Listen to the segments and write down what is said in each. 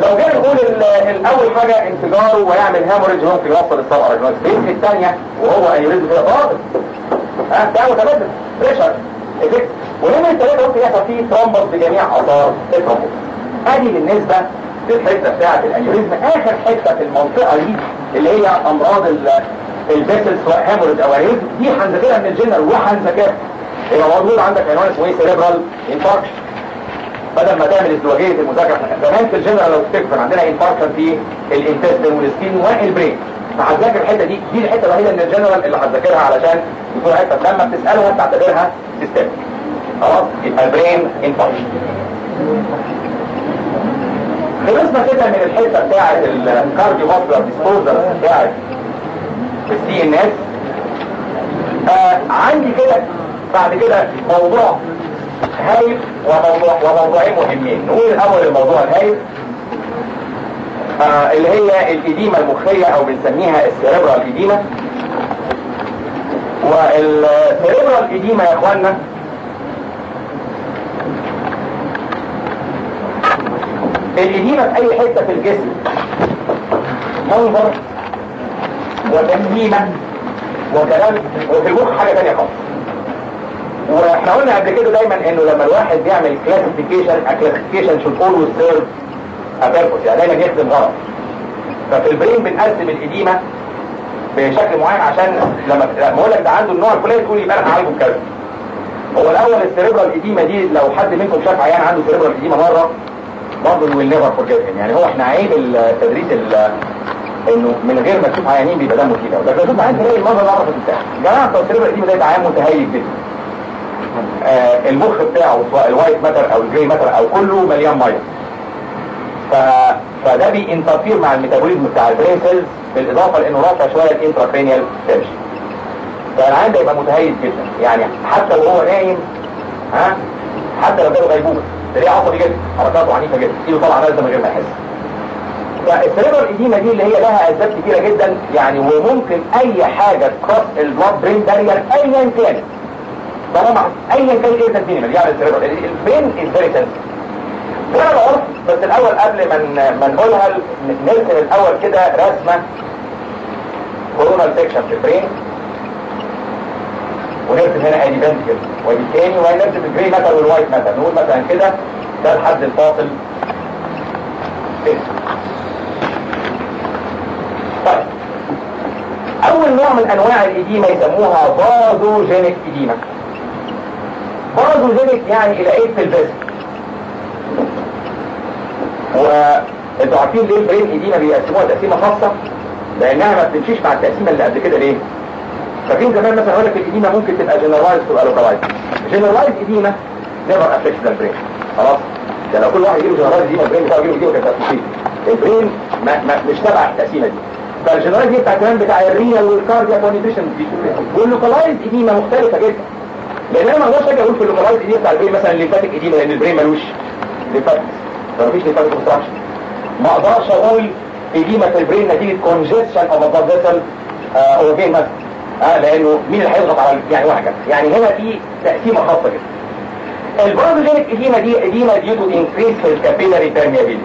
لو جينا نقول ال- الاول حاجه انفجاره ويعمل هاموريج ممكن يوصل الصبغه الرجلات بين الثانيه وهو انيوريزم كده ضابط ها ده متبادل بريشر افكت ونمرة الثلاثة ممكن يحصل فيه ترومبوس بجميع اثار الترومبوس ادي بالنسبة للحتة بتاعة الانيوريزم اخر حتة في المنطقة دي اللي هي امراض ال- الفيسل سواء هاموريج او انيوريزم دي هنذاكرها من الجنرال وهنذاكرها هي موجود عندك عنوان اسمه ايه سيريبرال انفاركشن بدل ما تعمل ازدواجية المذاكرة احنا زمان في الجنرال لو تفتكر عندنا انفاركشن في الانتستين والسكين والبرين فهتذاكر الحتة دي دي الحتة الوحيدة من الجنرال اللي هتذاكرها علشان يكون حتة لما بتسألها تعتبرها سيستم خلاص يبقى البرين انفاركشن خلصنا كده من الحتة بتاعة الكارديو فاسكولار ديسبوزر بتاعة السي ان اس آه عندي كده بعد كده موضوع هايف وموضوع وموضوعين مهمين نقول الاول الموضوع الهايف آه اللي هي الإديمة المخية او بنسميها السيريبرال إديمة والسيريبرال إديمة يا اخوانا الإديمة في اي حتة في الجسم منظر وتنميمة وكلام وفي المخ حاجة تانية خالص واحنا قلنا قبل كده دايما انه لما الواحد بيعمل كلاسيفيكيشن كلاسيفيكيشن should always serve a purpose يعني دايما يخدم غرض ففي البرين بنقسم الإديمة بشكل معين عشان لما لما اقول لك ده عنده النوع الفلاني تقول يبقى انا هعالجه بكذا هو الاول السيريبرال إديمة دي لو حد منكم شاف عيان عنده سيريبرال إديمة مرة برضه ويل نيفر فورجيت يعني هو احنا عيب التدريس ال- انه من غير ما تشوف عيانين بيبقى دمه تقيل قوي لكن تشوف عيان تلاقي المنظر ده بتاعه يا جماعه بتوع السيريبرال إديمة ده يبقى عيان متهيج جدا آه المخ بتاعه سواء الوايت ماتر او الجري ماتر او كله مليان ميه ف... فده بينترفير مع الميتابوليزم بتاع البرين سيلز بالاضافه لانه رافع شويه الانتراكرينيال تنشن فالعيان ده يبقى متهيج جدا يعني حتى وهو نايم ها حتى لو جاله غيبوبه تلاقيه عصبي جدا حركاته عنيفه جدا ايده طالعه نازله من غير ما يحس فالسيريبرال ايديما دي اللي هي لها اسباب كتيره جدا يعني وممكن اي حاجه تكروس البلاد برين بارير ايا كانت طالما ايا كان ايه تنتيني يعني السيريبرال البرين از فيري سنسيتيف وانا بقول بس الاول قبل ما ن- ما نقولها ن- نرسم الاول كده رسمه كورونال سيكشن في البرين ونرسم هنا ادي بند كده وادي تاني ونرسم الجري ماتر والوايت ماتر نقول مثلا كده ده الحد الفاصل كده. طيب اول نوع من انواع الاديمه يسموها بازوجينيك اديمه بازوجينيك يعني الى ايه في الجسم وانتوا عارفين ليه البرين ايدينا بيقسموها تقسيمه خاصه لانها ما بتمشيش مع التقسيمه اللي قبل كده ليه فاكرين زمان مثلا اقول لك الايديما ممكن تبقى جنرالايز تبقى لوكالايز جنرالايز ايديما نيفر افكت ذا برين خلاص يعني لو كل واحد يجيله جنرالايز ايديما البرين بتاعه يجيله ايديما كانت هتمشي البرين ما ما مش تبع التقسيمه دي فالجنرالايز دي بتاع كمان بتاع الرينال والكاردياك والنيوتريشن دي واللوكالايز ايديما مختلفه جدا لان انا ما اقدرش اجي اقول في اللوكالايز ايديما بتاع البرين مثلا ليمفاتيك ايديما لان البرين ملوش ليمفاتيك فمفيش ليمفاتيك اوبستراكشن ما اقدرش اقول ايديما في البرين نتيجه كونجستشن او بلاد فيسل او فين مثلا اه لانه مين اللي هيضغط على يعني وهكذا يعني هنا في تقسيمه خاصه جدا البروزوجينيك ايديما دي ايديما ديو تو انكريس في الكابيلاري بيرميابيلتي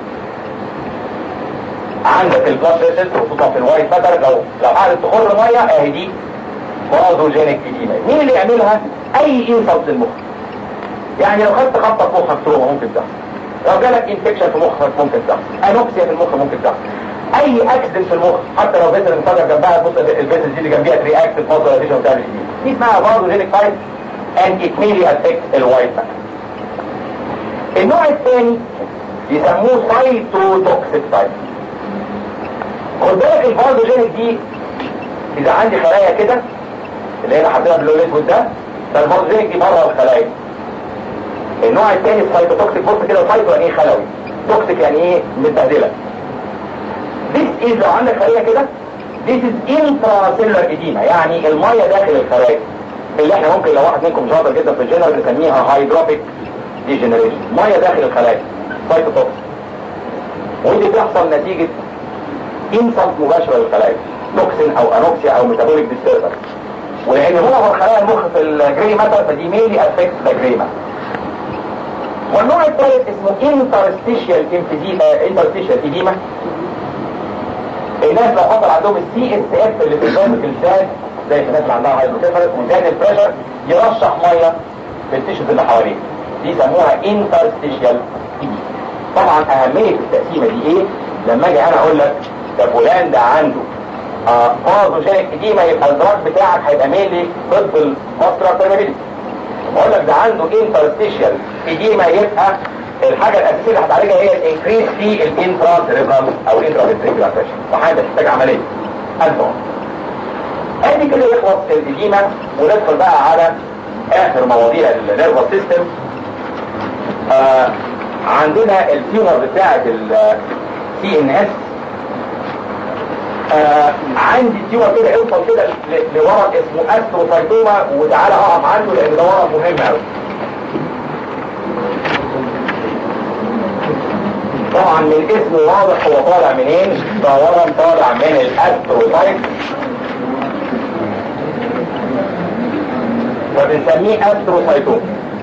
عندك البلاد فيسل خصوصا في الوايت ماتر لو لو قعدت تخر ميه اهي دي بروزوجينيك ايديما مين اللي يعملها اي انسلت للمخ يعني لو خدت خبطه في مخك تروما ممكن تحصل لو جالك انفكشن في مخك ممكن تحصل انوكسيا في المخ ممكن تحصل اي اكسيدنت في المخ حتى لو فيسل انفجر جنبها تبص الفيسل دي اللي جنبيها ترياكت فوسفوريليشن وتعمل دي دي اسمها بازوجينيك تايب and it may affect الوايت matter النوع الثاني يسموه سايتوتوكسيك تايب خد بالك البازوجينيك دي اذا عندي خلايا كده اللي هي حاطينها باللون الاسود ده فالبازوجينيك دي بره الخلايا النوع الثاني السايتوتوكسيك بص كده سايتو يعني ايه خلوي توكسيك يعني ايه متبهدله This is لو عندك خلية كده This is intracellular edema يعني المية داخل الخلايا اللي احنا ممكن لو واحد منكم شاطر جدا في الجنرال نسميها هيدروبيك ديجنريشن مية داخل الخلايا سايتوتوكس ودي بتحصل نتيجة انسلت مباشرة للخلايا توكسين او انوكسيا او ميتابوليك ديستربنس ولان معظم خلايا المخ في الجري ماتر فدي ميلي افكت ذا جري ماتر والنوع الثالث اسمه انترستيشيال انترستيشيال ايديما الناس لو حصل عندهم السي اس اف اللي في الجانب الفات زي الناس اللي عندها هايدروكيفالس وزاد البريشر يرشح ميه في التيشوز اللي حواليه دي يسموها انترستيشيال طبعا اهميه التقسيمه دي ايه لما اجي انا اقول لك ده فلان ده عنده باثوجينيك اديما يبقى الدراج بتاعك هيبقى ميلي ضد الماسكولار بيرميبيليتي بقول لك ده عنده انترستيشيال اديما يبقى الحاجه الاساسيه اللي هتعالجها هي الانكريس في الانترا سيريبرال او الانترا فيتريكولار بريشر وحاجه تحتاج عمليه الفون ادي كده يخلص الاديما وندخل بقى على اخر مواضيع النيرفس سيستم آه عندنا التيومر بتاعه السي ان اس آه عندي تيومر كده يوصل كده لورم اسمه استروسايتوما وتعالى اقف عنده لان ده ورم مهم قوي طبعا من اسمه واضح هو طالع منين ده ورم طالع من الاستروسايت وبنسميه استروسايتوما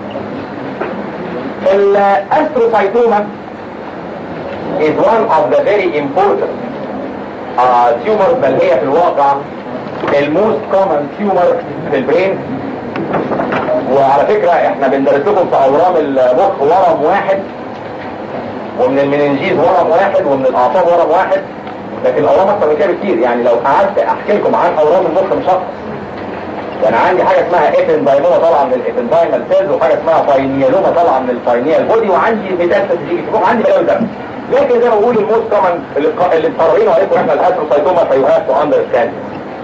الاستروسايتوما is one of the very important uh, tumors بل هي في الواقع الموست كومن تيومر في البرين وعلى فكرة احنا بندرس لكم في اورام المخ ورم واحد ومن المننجيز ورم واحد ومن الاعصاب ورم واحد لكن الاورام اكتر من كده بكتير يعني لو قعدت احكي لكم عن اورام المخ مش هخلص يعني عندي حاجة اسمها ايفندايموما طالعة من الايفندايمال سيلز وحاجة اسمها باينيالوما طالعة من الباينيال بودي وعندي ميتاستاسيس يجي في عندي بلاوي دم لكن زي ما بقول الموست كومن اللي مقررين عليكم احنا الاستروسايتوما فيو هاف تو اندرستاند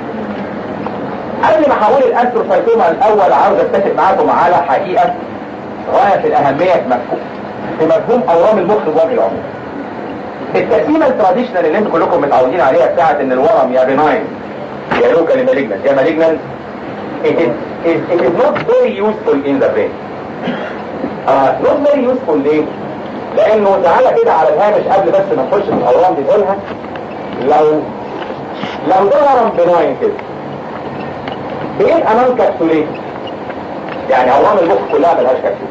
قبل ما هقول الاستروسايتوما الاول عاوز اتفق معاكم على حقيقة غاية في الاهمية في مفهوم في مفهوم اورام المخ بوجه العموم التقسيمة التراديشنال اللي انتم كلكم متعودين عليها بتاعت ان الورم يا بناين يا لوكال مالجنت يا مالجنت it is, it, it is not very useful in the brain. Uh, not very useful ليه؟ لأنه تعالى كده على الهامش قبل بس ما نخش في الأورام دي نقولها لو لو ده ورم بناين كده بيبقى نون كبسولين يعني أورام المخ كلها ملهاش كبسول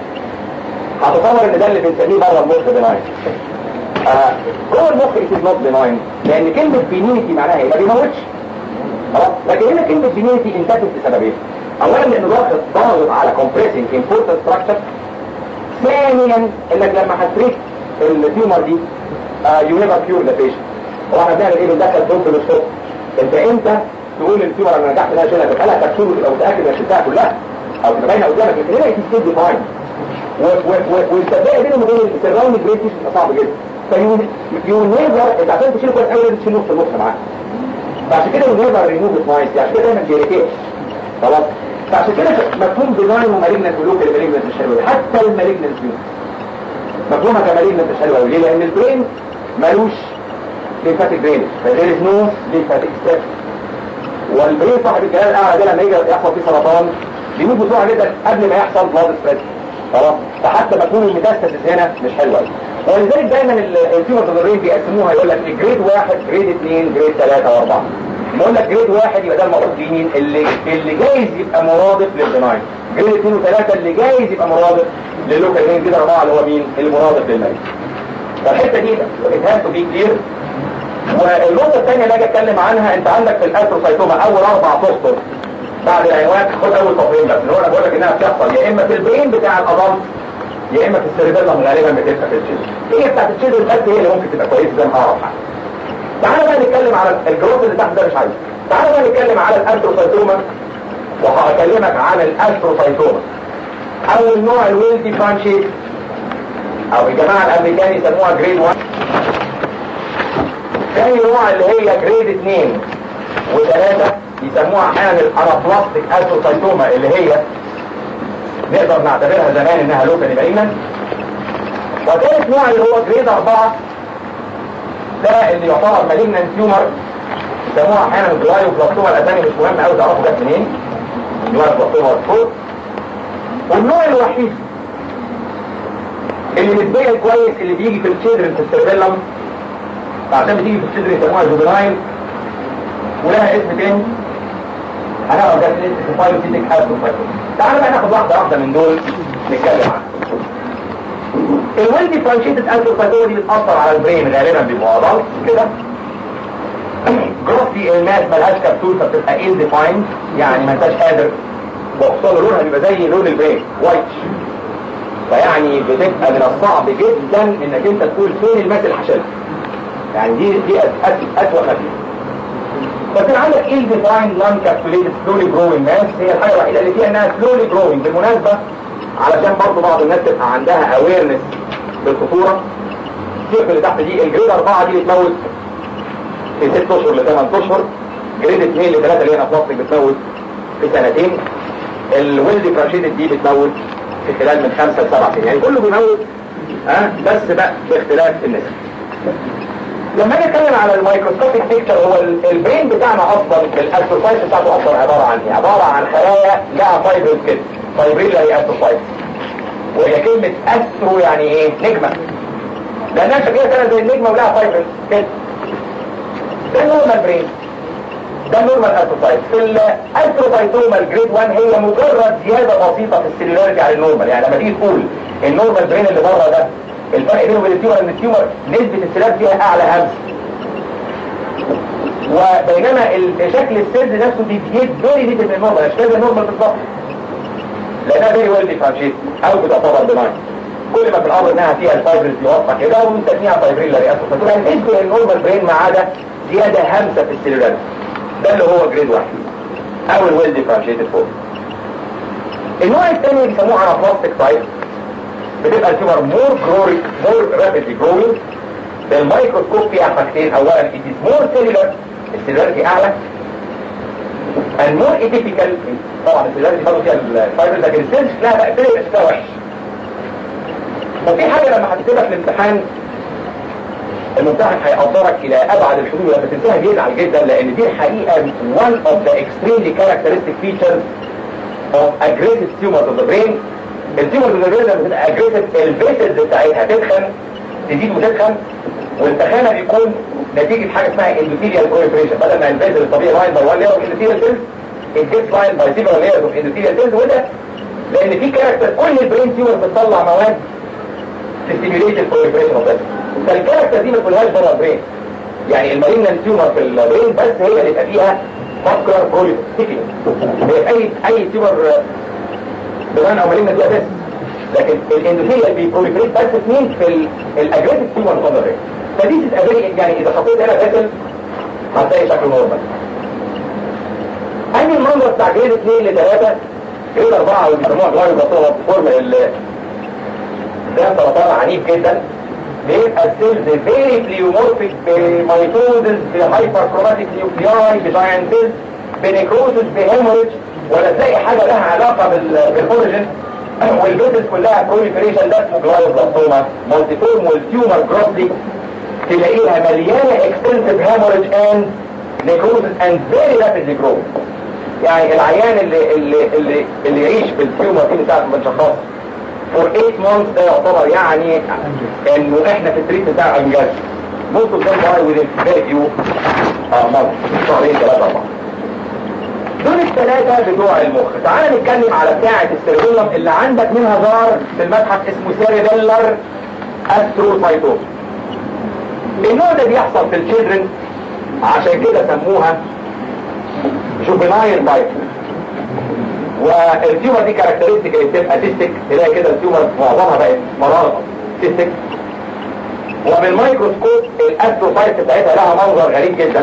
هتصور ان ده اللي بنسميه بره المخ بناين آه جوه المخ it is not benign لأن كلمة بينيتي معناها ايه؟ ما بيموتش خلاص لكن هنا كلمة بنيتي انتهت لسببين اولا لانه ضاغط ضاغط على compressing important structure ثانيا انك لما هتريك التيومر دي يو نيفر كيور ذا بيشنت هو احنا بنعمل ايه بندخل صوت في الصوت انت امتى تقول للتيومر انا نجحت انها اشيلها تبقى لها كبسول وتبقى متاكد انك شلتها كلها او تبقى باينه قدامك لكن هنا اتس ديفاين والتفريق بينهم وبين السراوند جريد بيبقى صعب جدا فيو يو نيفر انت عشان تشيل كويس قوي لازم تشيل نص النص معاه فعشان كده النيفر ريموف نايس عشان كده دايما بيريتيت خلاص فعشان كده مفهوم ديزاين ومالجنت ولوكال مالجنت مش حلو حتى المالجنت فيه مفهومها كمالجنت مش حلو قوي ليه لان البرين ملوش ليمفاتيك درين فدير از نو ليمفاتيك ستيب والبرين صاحب الجلال الاعلى ده لما يجي يحصل فيه سرطان بيموت بسرعه جدا قبل ما يحصل بلاد سبريد خلاص فحتى مفهوم الميتاستاسيس هنا مش حلو قوي ولذلك دايما التيومر الضرين بيقسموها يقول لك جريد واحد جريد اثنين جريد ثلاثة واربعة بقول لك جريد واحد يبقى ده المقصود مين اللي اللي جايز يبقى مرادف للبناين جريد اثنين وثلاثة اللي جايز يبقى مرادف للوكال جريد كده اربعة اللي هو مين المرادف للمريض فالحتة دي اتهام تو بي كلير والنقطة الثانية اللي اجي اتكلم عنها انت عندك في الاستروسايتوما اول اربع سطر بعد العنوان خد اول سطرين بس اللي هو انا بقول لك انها بتحصل يا اما في البرين بتاع الادلت يا اما في السيربيلم غالبا بتبقى في الجلد هي بتاعت الجلد بس هي اللي ممكن تبقى كويسه زي ما هعرف حاجه تعالى بقى نتكلم على الجروث اللي تحت ده مش عايز تعالى بقى نتكلم على الاستروسايتوما وهكلمك عن الاستروسايتوما او النوع الويل ديفرانشيت او الجماعه الامريكان يسموها جريد 1 ثاني نوع اللي هي جريد 2 وثلاثه يسموها احيانا الانابلاستيك استروسايتوما اللي هي نقدر نعتبرها زمان انها لوكال مالجنت وثالث نوع اللي هو جريد أربعة ده اللي يعتبر مالجنت تيومر يسموها احيانا الجلايوبلاستوما الاسامي مش مهم قوي تعرفوا جت منين جلايوبلاستوما والفور والنوع الوحيد اللي نسبيا كويس اللي بيجي في الشيدرن في السيربيلم عشان بتيجي في الشيدرن يسموها جوبناين ولها اسم تاني هنقعد ده في فايروسيتك استروسايتوما تعالى بقى ناخد واحدة واحدة من دول نتكلم عنها الويل ديفرنشيتد انتروسايتوما دي بتاثر على البرين غالبا بيبقى ادلت كده جروثي الماس ملهاش كبسول فبتبقى ان ديفايند يعني ما انتش قادر وخصوصا لونها بيبقى زي لون البرين وايت فيعني بتبقى من الصعب جدا انك انت تقول فين الماس الحشاشه يعني دي دي اسوء ما فيها فكان عندك ايه ديفاين نون كابسوليتد سلولي جروينج ماس هي الحاجه الوحيده اللي فيها انها سلولي جروينج بالمناسبه علشان برضه بعض الناس تبقى عندها اويرنس بالخطوره السيرف اللي تحت دي الجريد 4 دي بتموت في 6 اشهر ل 8 اشهر جريد 2 ل 3 اللي هي بلاستيك بتموت في سنتين الويل ديفرنشيتد دي بتموت في خلال من 5 ل 7 سنين يعني كله بيموت ها أه؟ بس بقى باختلاف النسب لما اجي اتكلم على الميكروسكوبيك بيكتشر هو البرين بتاعنا اصلا الاكسرسايز بتاعته اصلا عباره عن ايه؟ عباره عن خلايا لها فايبرز كده فايبريلا هي اكسرسايز وهي كلمه استرو يعني ايه؟ نجمه لانها شكلها كده زي النجمه ولها فايبرز كده ده النورمال برين ده النورمال اكسرسايز في الاستروسايتوما الجريد 1 هي مجرد زياده بسيطه في السيلولاريتي على النورمال يعني لما تيجي تقول النورمال برين اللي بره ده الفرق بينه وبين التيومر ان التيومر نسبة السلاب فيها اعلى همس وبينما شكل السيلز نفسه بيزيد فيري ليتل من النورمال اشكال النورمال بالظبط لانها فيري ويل ديفرنشيت او بتعتبر بناين كل ما في الامر انها فيها الفايبرز دي واضحه كده وبنسميها فايبريلا رياسو فتقول يعني تشبه النورمال برين ما عدا زياده همسه في السيلولار ده اللي هو جريد واحد او الويل ديفرنشيتد فورم النوع الثاني بيسموه انابلاستيك تايب بتبقى التيومر مور جروري مور رابيدلي جروينج بالميكروسكوب فيها حاجتين اولا it is more cellular السيلولاريتي اعلى and more atypical طبعا السيلولاريتي برضه فيها الفايبرز لكن السيلز لها بقى فيري شكلها وحش وفي حاجه لما هتكتبها في الامتحان الممتحن هيقدرك الى ابعد الحدود لما تنتهي بيزعل جدا لان دي الحقيقه one of the extremely characteristic features of aggressive tumors of the brain التيومر بالنسبه لما بتبقى اجريسيف الفيسز بتاعتها تدخن تزيد وتدخن والتخانه بيكون نتيجه حاجه اسمها اندوثيريال بروليفريشن بدل ما الفيسز الطبيعي لاين باي 1 لاير اوف اندوثيريال سيلز الجيت لاين باي سيفرال لايرز اوف اندوثيريال سيلز وده لان في كاركتر كل البرين تيومر بتطلع مواد تستيميوليت البروليفريشن اوف ذات فالكاركتر دي ما تقولهاش بره البرين يعني المالين تيومر في البرين بس هي اللي يبقى فيها فاسكولار بروليفريشن اي اي تيومر بمعنى او مالين دي اساس لكن الاندوثيليال بيبروليفريت بس اثنين في الاجريسيف تيومر كونفرين فدي تتقابل يعني اذا حطيت هنا فاسل هتلاقي شكله نورمال انهي المنظر بتاع جريد 2 ل 3 جريد 4 اللي بيسموها جلايوبلاستوما فورم ال ده سرطان عنيف جدا بيبقى السيلز فيري بليومورفيك بميتوزز بهايبر كروماتيك نيوكلياي بجاينت سيلز بنيكروزز بهيموريج ولا تلاقي حاجه لها علاقه بالاوريجن والبيزنس كلها بروليفريشن ده اسمه جلايوبلاستوما مالتيفورم والتيومر جروسلي تلاقيها مليانه اكستنسيف هيموريج اند نيكروزز اند فيري رابيدلي جرو يعني العيان اللي اللي اللي, اللي يعيش بالتيومر دي بتاعت بنشخصها فور 8 مانثs ده يعتبر يعني انه احنا في التريت بتاع انجاز most of them die within very few uh, months شهرين ثلاثة أربعة دول الثلاثة بتوع المخ تعال نتكلم على بتاعة السيربيلم اللي عندك منها ظهر في المتحف اسمه سيربيلر استروسايتوم النوع ده بيحصل في الشيلدرن عشان كده سموها جوبنايل بايت والتيومر دي كاركترستيك اللي بتبقى سيستك تلاقي كده التيومر معظمها بقت مرارة سيستك وبالميكروسكوب الاستروفايت بتاعتها لها منظر غريب جدا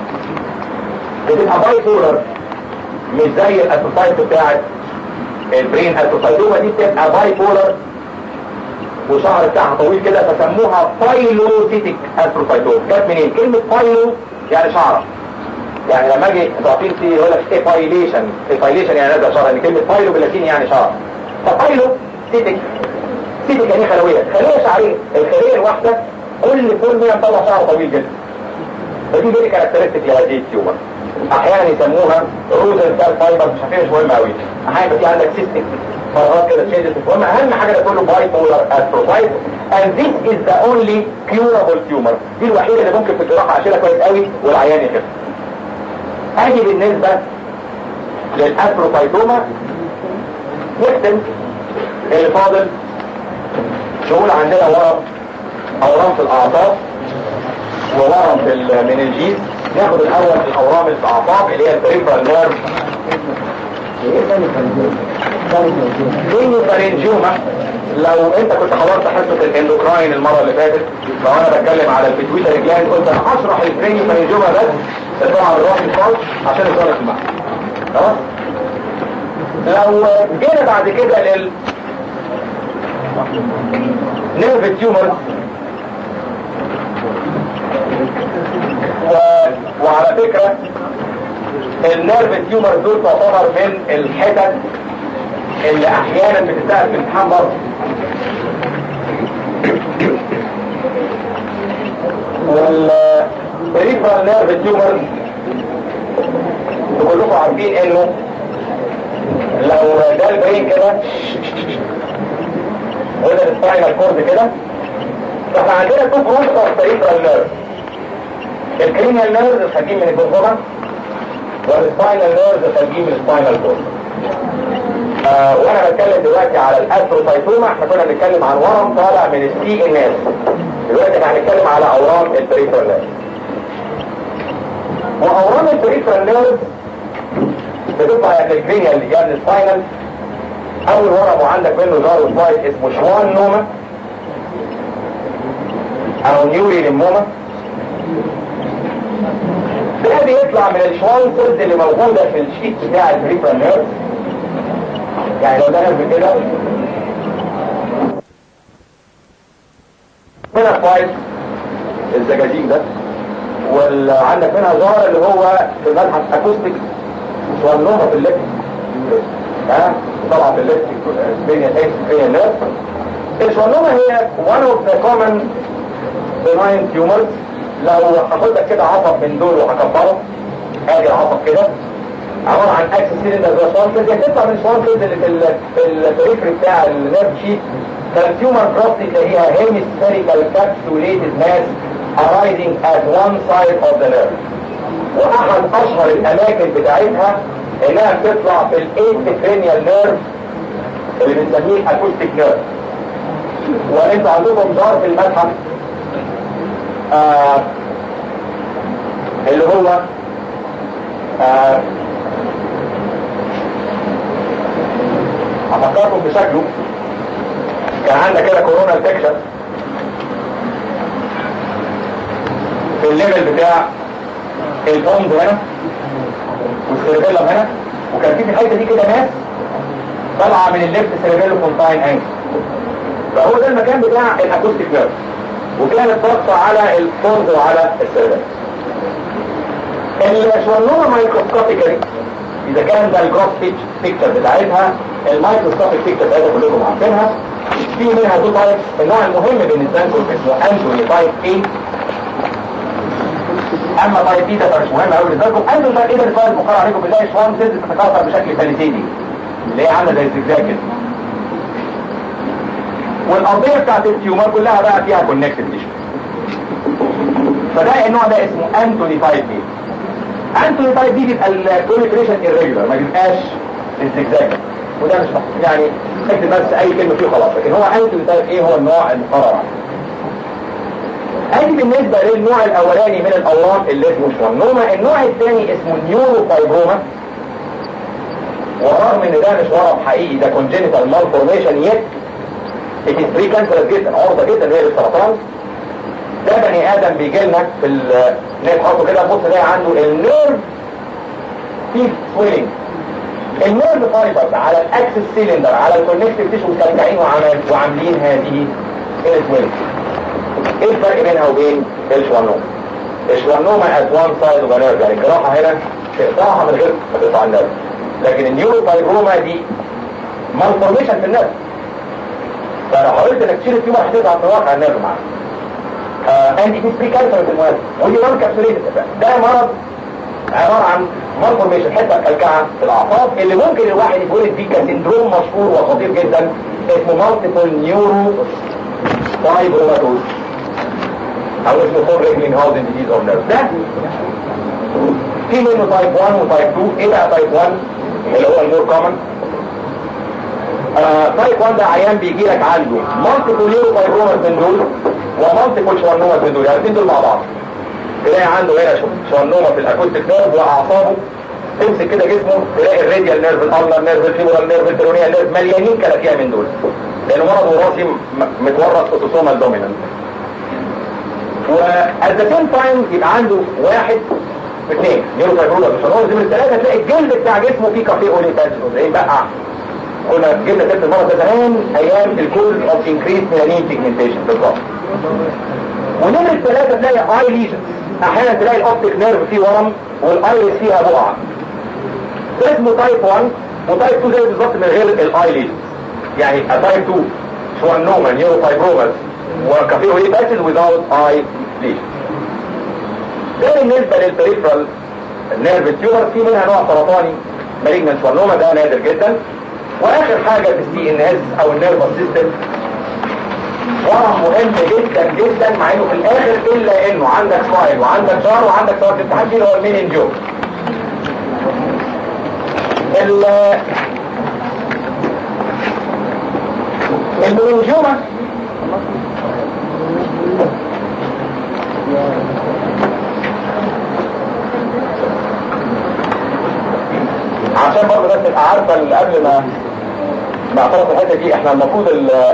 بتبقى باي بولر مش زي الاسوسايت بتاعت البرين اسوسايتوما دي بتبقى باي بولر وشعر بتاعها طويل كده فسموها بايلوسيتك اسوسايتوما جت منين كلمة بايلو يعني شعر يعني لما اجي تعطيل في يقول لك ايبايليشن ايبايليشن يعني نزل شعر يعني كلمة بايلو باللاتيني يعني شعر فبايلو سيتك سيتك يعني خلوية خلية شعرية الخلية الواحدة كل فول منها مطلع شعر طويل جدا فدي فيري كاركترستيك لهذه التيومر احيانا يسموها روزن سيل فايبر مش عارفين مش مهم قوي احيانا يبقى في عندك سيستيك فراغات كده تشينجز المهم اهم حاجه ده كله باي بولار استروفايت and this is the only curable tumor دي الوحيده اللي ممكن في الجراحه اشيلها كويس قوي والعيان يخف اجي بالنسبه للاستروفايتوما نختم اللي فاضل نقول عندنا ورم اورام في الاعصاب وورم في المننجيز ناخد الاول الاورام اللي في الاعصاب اللي هي البريفرال نيرف كرينيو فارنجيوما لو انت كنت حضرت حصه الاندوكراين المره اللي فاتت لو انا بتكلم على البيتويتر جلاند قلت انا هشرح الكرينيو فارنجيوما بس طبعا الروح خالص عشان الصوره تسمع خلاص لو جينا بعد كده لل نيرف تيومر و... وعلى فكرة النيرف تيومر دول تعتبر من الحتت اللي احيانا بتتسأل في الامتحان برضه والبريفرال نيرف تيومر كلكم عارفين انه لو ده البرين كده وده السباينال كورد كده فاحنا عندنا تو جروبس اوف بريفرال نيرف الكرينيال نيرف خارجين من الجرثومه والسباينال نيرف خارجين من السباينال كورد آه وانا بتكلم دلوقتي على الاستروسايتوما احنا كنا بنتكلم عن ورم طالع من السي ان اس دلوقتي احنا هنتكلم على اورام البريفرال نيرف واورام البريفرال نيرف بتطلع يعني الكرينيال يعني السباينال اول ورم وعندك منه جار سلايد اسمه شوان نوما او نيوري ليموما ده بيطلع من الشوان سيلز اللي موجودة في الشيت بتاع البريفرال نيرف يعني لو ده نيرف كده هنا سلايد الزجاجيج ده وعندك منها جار اللي هو في المبحث اكوستيك شوان نوما في الليفت ها طبعا في الليفت سبينيا اكس سبينيا نيرف الشوانوما هي one of the common benign tumors لو هاخد لك كده عصب من دول وهكبره ادي العصب كده عباره عن اكس سيلندر زي شوان كده تطلع من شوان كده اللي في البريفري بتاع النيرف شيت فالتيومر بروستي تلاقيها hemispherical capsulated mass arising at one side of the nerve واحد اشهر الاماكن بتاعتها انها بتطلع في الايت كرينيال نيرف اللي بنسميه اكوستيك نيرف وانت عندكم ظهر في المتحف آه اللي هو آه هفكركم بشكله كان عندنا كده كورونا انفكشن في الليفل بتاع البوند هنا والسيربيلم هنا وكان في في الحته دي كده ناس طالعه من الليفت سيربيلو كونتاين انجل فهو ده المكان بتاع الاكوستيك نيرف وكانت ضغطه على البوند وعلى السيربيلم الشوانوما مايكروسكوبيكالي اذا كان ده الجروس بيكتشر بتاعتها المايكروسكوبيك بيكتشر بتاعتها كلكم عارفينها في منها تو تايبس النوع المهم بالنسبه لكم اسمه انتوني تايب ايه اما طيب بي ده مش مهم قوي بالنسبه لكم انتوا بقى ايه الفايل المقرر عليكم بنلاقي شوان سيلز بتتكاثر بشكل ثالثيني اللي هي عامله زي الزجاج كده والارضيه بتاعت التيومر كلها بقى فيها كونكتد تيشو فده النوع ده اسمه انتوني تايب بي انتوني تايب بي بيبقى البروليفريشن irregular ما بيبقاش الزجاج وده مش محطوط يعني اكتب بس اي كلمه فيه خلاص لكن هو انتوني تايب ايه هو النوع المقرر ادي بالنسبة للنوع الاولاني من الاورام اللي اسمه شوانوما النوع الثاني اسمه نيورو فايبروما ورغم ان ده مش ورم حقيقي ده congenital malformation yet it is precancerous جدا عرضة جدا هي للسرطان ده بني ادم بيجي لنا في نحطه كده نبص نلاقي عنده النيرف فيه سويلنج النيرف فايبرز على الاكسس سيلندر على الكونكتيف تيشو مترجعين وعاملين هذه السويلنج ايه الفرق بينها وبين الشوانوما الشوانوما at one side of the nerve يعني الجراحة هنا تقطعها من غير ما تقطع النيرف لكن النيورو فايبروما دي مالفورميشن في النيرف فلو حاولت انك تشيل التيومر هتقطع الواقع النيرف معاك and it is precancerous المواد ودي نون كابسوليتد ده مرض عبارة عن مالفورميشن حتة مكلكعة في الأعصاب اللي ممكن الواحد يتولد بيه كسندروم مشهور وخطير جدا اسمه مالتيبل نيورو فايبروماتوز او اسمه فور ريجلين هاوزن ديزيز اوف نيرف ده في منه تايب 1 وتايب 2 ايه بقى تايب 1 اللي هو المور كومن تايب 1 ده عيان بيجي لك عنده مالتيبل ليو فايبرومز من دول ومالتيبل شوانومز من دول يعني الاثنين دول مع بعض تلاقي عنده هنا شوانوما في الاكوستيك نيرف واعصابه تمسك كده جسمه تلاقي الراديال نيرف الالنر نيرف الفيبرال نيرف البيرونيال نيرف مليانين كلاكيع من دول لان مرض وراثي متورط اوتوسومال دومينانت وات ذا سيم تايم يبقى عنده واحد اثنين نيرو فايبرولا بشنوز من الثلاثه تلاقي الجلد بتاع جسمه فيه كافيه اولي تاجنوز زي بقى كنا جبنا ست المرض ده زمان ايام الكورس اوف انكريس ميلانين بيجمنتيشن بالظبط ونمرة الثلاثة تلاقي اي ليجنز احيانا تلاقي الاوبتيك نيرف فيه ورم والايرس فيها بقعة ده اسمه تايب 1 وتايب 2 زي بالظبط من غير الاي ليجنز يعني تايب 2 شوانوما نيورو فايبروماس وكافيه اولي تاجنوز without اي ليجنز ده بالنسبة للبريفرال نيرف تيومر في منها نوع سرطاني مالجنان شوانوما ده نادر جدا واخر حاجة في السي ان اس او النيرفس سيستم ورم مهم جدا جدا مع انه في الاخر الا انه عندك سلايد وعندك شعر وعندك صور الامتحان اللي هو المينينجو ال المينينجوما عشان برضه بس تبقى عارفه اللي قبل ما ما اعترض الحته دي احنا المفروض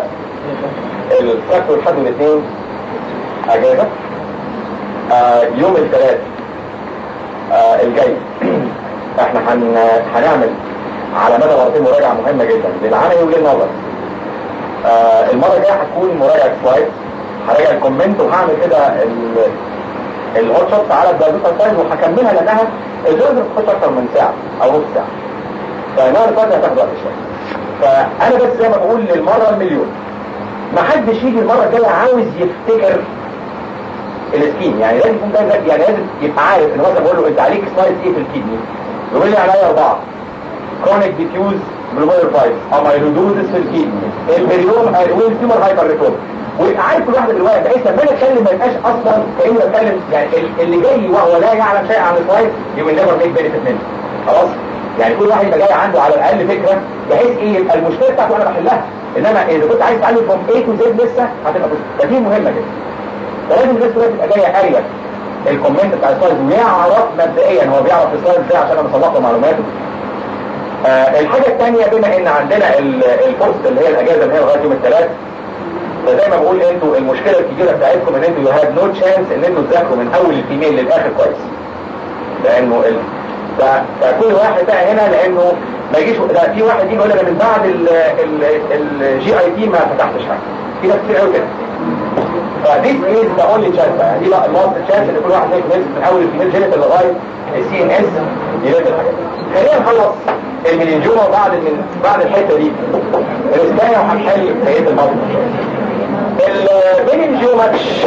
السبت والحد والاثنين اجازه آه يوم الثلاث آه الجاي احنا هن هنعمل على مدى مرتين مراجعه مهمه جدا للعملي وللنظر آه المره الجايه هتكون مراجعه سلايد هراجع الكومنت وهعمل كده الهوت شوت على الدايجوتا سلايد وهكملها لانها الجزء بتخش اكتر من ساعه او نص ساعه فالمره اللي فاتت هتاخد وقت شويه فانا بس زي ما بقول للمره المليون ما حدش يجي المره الجايه عاوز يفتكر السكين يعني لازم يكون ده يعني لازم يبقى عارف ان مثلا بقول له انت عليك سلايد ايه في الكيدني يقول لي عليا اربعه كرونيك ديفيوز بلومير فايت اميلودوزس في الكيدني البريوم ويل تيومر هايبر ريتورم ويبقى عارف كل واحد بالروايه بحيث لما انا اتكلم ما يبقاش اصلا كاني بتكلم يعني اللي جاي وهو لا يعلم شيء عن السلايد يو ويل نيفر ميك بينفيت منه خلاص يعني كل واحد يبقى جاي عنده على الاقل فكره بحيث ايه يبقى المشكله بتاعته انا بحلها انما اذا كنت عايز تعلم فروم A تو Z لسه هتبقى فدي مهمه جدا فلازم الناس كلها تبقى جايه قاريه الكومنت بتاع السلايد ويعرف مبدئيا هو بيعرف السلايد ازاي عشان انا بصلح له معلوماته آه الحاجه الثانيه بما ان عندنا الفرصه اللي هي الاجازه اللي هي لغايه يوم الثلاث فزي ما بقول انتوا المشكله الكبيره بتاعتكم ان انتوا يو هاف نو تشانس ان انتوا تذاكروا من اول الفيميل للاخر كويس لانه ال... فكل واحد بقى هنا لانه ما يجيش لا في واحد يجي يقول لك من بعد الجي اي تي ما فتحتش حاجه في ناس كتير قوي كده فدي از ذا اونلي تشانس يعني دي لاست تشانس ان كل واحد يجي من اول الفيميل جينيتال لغايه السي ان اس يلاقي الحاجات خلينا نخلص المننجوما وبعد من بعد الحته دي الاسبانيا وهنحل بقيه الموضوع المننجوما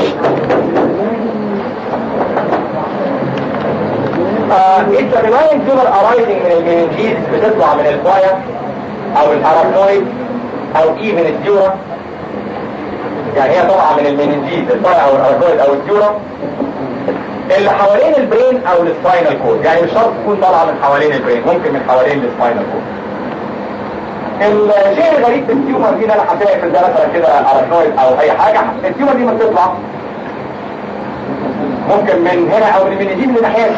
انت بناين تيومر ارايزنج من المننجيز بتطلع من الفايا او الارابنويد او ايفن الديورا يعني هي طالعه من المننجيز الفايا او الارابنويد او الديورا اللي حوالين البرين او السباينال كورد يعني مش شرط تكون طالعه من حوالين البرين ممكن من حوالين السباينال كورد الشيء الغريب في التيومر دي ده انا هتلاقي في ده مثلا كده ارابنويد او اي حاجه التيومر دي ما بتطلع ممكن من هنا او من المننجيز من ناحيات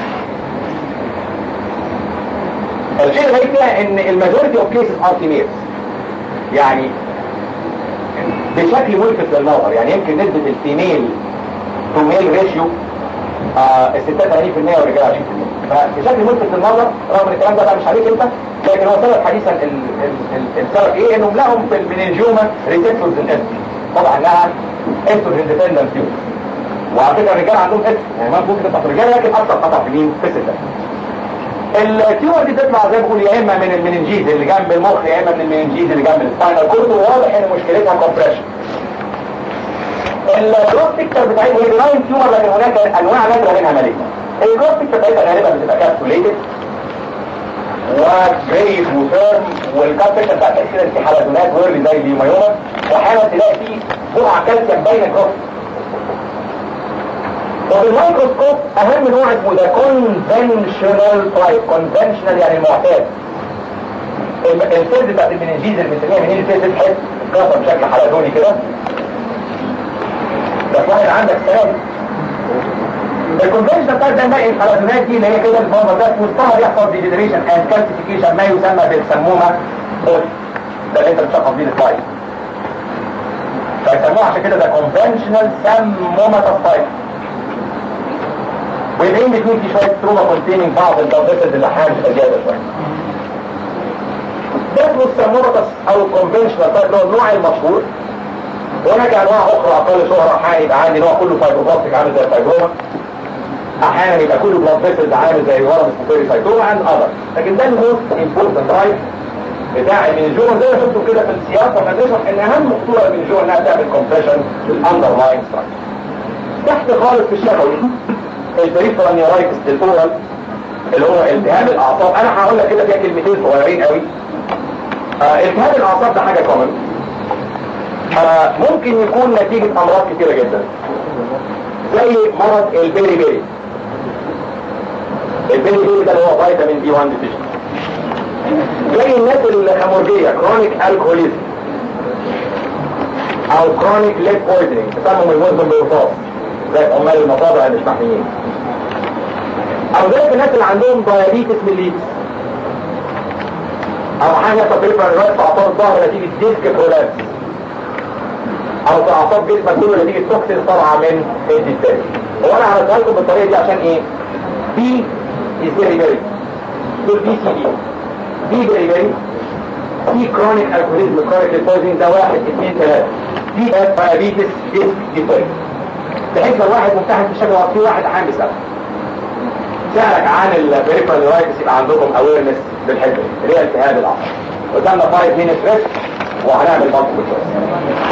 الشيء الغريب فيها ان الماجوريتي اوف كيسز ار فيميلز يعني بشكل ملفت للنظر يعني يمكن نسبة الفيميل تو ميل ريشيو الستات 80% والرجال 20% فبشكل ملفت للنظر رغم ان الكلام ده بقى مش عليك انت لكن هو سبب حديثا ال ال ال السبب ايه انهم لهم في المننجوما ريسبتورز الاس طبعا انها استروجين ديبندنت فيوز وعلى فكره الرجال عندهم اس يعني ممكن تبقى في الرجال لكن اكثر قطع في مين في الستات التيومر دي تطلع زي ما بقول يا اما من المننجيز اللي جنب المخ يا اما من المننجيز اللي جنب السباينال كورد وواضح ان مشكلتها كومبريشن الجروث بيكتشر بتاعتها هي بناين تيومر لكن هناك انواع نادره منها مالجنا الجروث بيكتشر بتاعتها غالبا بتبقى كابسوليتد وجريد وفيرم والكاب بيكتشر بتاعتها كده في حلزونات ويرلي زي اليوميوما واحيانا تلاقي فيه جرعه كالسيوم باينه جروث وبالميكروسكوب اهم نوع اسمه ده كونفنشنال تايب كونفنشنال يعني المعتاد السيلز بتاعت المننجيز اللي بنسميها منين الفيس تحس كاسه بشكل حلزوني كده ده واحد عندك سلام الكونفنشن بتاعت ده نلاقي الحلزونات دي اللي هي كده المنظر ده في وسطها بيحصل ديجنريشن اند كالسيفيكيشن ما يسمى بالسمومه بودي ده اللي انت بتشوفه في السلايد فيسموه عشان كده ده كونفنشنال سموماتوسايت وبين بتكون في شويه تروما كونتيننج بعض الدبسز اللي حاجه زياده شويه ده اسمه السموماتوس او الكونفنشنال تايب اللي هو النوع المشهور هناك انواع اخرى اقل شهره احيانا يبقى عندي نوع كله فايبروبلاستيك عامل زي الفايبروما احيانا يبقى كله بلاد فيسلز عامل زي ورم اسمه بيريسايتوما عند اذر لكن ده الموست امبورتنت رايت بتاع المنجوم زي ما شفتوا كده في السياق واحنا بنشرح ان اهم خطوره للمنجوم انها تعمل كومبريشن للاندرلاين ستراكشر تحت خالص في الشفوي البريفرال نيورايتس الاورال اللي هو التهاب الاعصاب انا هقول لك كده فيها كلمتين صغيرين قوي آه التهاب الاعصاب ده حاجه كومن آه ممكن يكون نتيجه امراض كتيره جدا زي مرض البيري بيري البيري بيري ده اللي هو فيتامين بي 1 ديفيشن زي الناس الهامورجية كرونيك الكوليزم او كرونيك ليد بويزنينج تسمم المزمن بالرصاص زي عمال المطابع اللي مش محميين او زي الناس اللي عندهم دايابيتس ميليتس او حاجه تقريبا رأس في اعصاب الظهر نتيجه ديسك برولابس او في اعصاب جسمك كله نتيجه توكسين طالعه من الديستال هو انا عملتها لكم بالطريقه دي عشان ايه؟ بي از فيري فيري دول بي سي دي دي بريبري في كرونيك الكوليزم كرونيك بويزنج ده واحد اثنين ثلاثة في دايابيتس ديسك ديبري بحيث لو واحد ممتحن في الشكل في واحد حامل سأل سألك عن البريفرال نيرايتس يبقى عندكم اويرنس بالحته اللي هي التهاب الاعصاب قدامنا 5 مينتس ريست وهنعمل بطل بالشوية